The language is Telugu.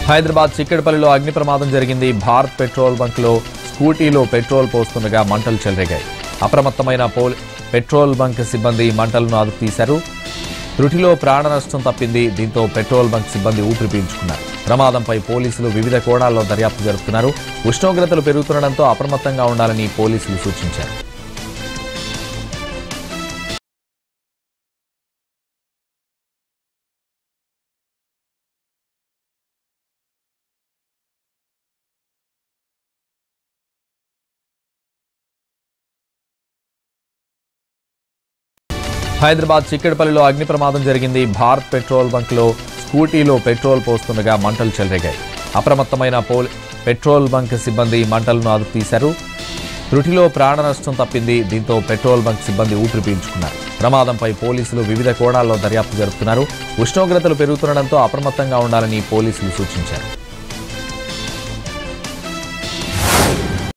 హైదరాబాద్ చిక్కడపల్లిలో అగ్ని ప్రమాదం జరిగింది భారత్ పెట్రోల్ బంక్లో స్కూటీలో పెట్రోల్ పోస్తుండగా మంటలు చెలరేగాయి అప్రమత్తమైన పోల్ పెట్రోల్ బంక్ సిబ్బంది మంటలను అదుపు తీశారు త్రుటిలో ప్రాణ నష్టం తప్పింది దీంతో పెట్రోల్ బంక్ సిబ్బంది ఊపిరి పీల్చుకున్నారు ప్రమాదంపై పోలీసులు వివిధ కోణాల్లో దర్యాప్తు జరుపుతున్నారు ఉష్ణోగ్రతలు పెరుగుతుండటంతో అప్రమత్తంగా ఉండాలని పోలీసులు సూచించారు హైదరాబాద్ చిక్కడపల్లిలో అగ్ని ప్రమాదం జరిగింది భారత్ పెట్రోల్ బంక్లో స్కూటీలో పెట్రోల్ పోస్తుండగా మంటలు చెలరేగాయి అప్రమత్తమైన పోల్ పెట్రోల్ బంక్ సిబ్బంది మంటలను అదుపు తీశారు త్రుటిలో ప్రాణ నష్టం తప్పింది దీంతో పెట్రోల్ బంక్ సిబ్బంది ఊపిరి పీల్చుకున్నారు ప్రమాదంపై పోలీసులు వివిధ కోణాల్లో దర్యాప్తు జరుపుతున్నారు ఉష్ణోగ్రతలు పెరుగుతుండటంతో అప్రమత్తంగా ఉండాలని పోలీసులు సూచించారు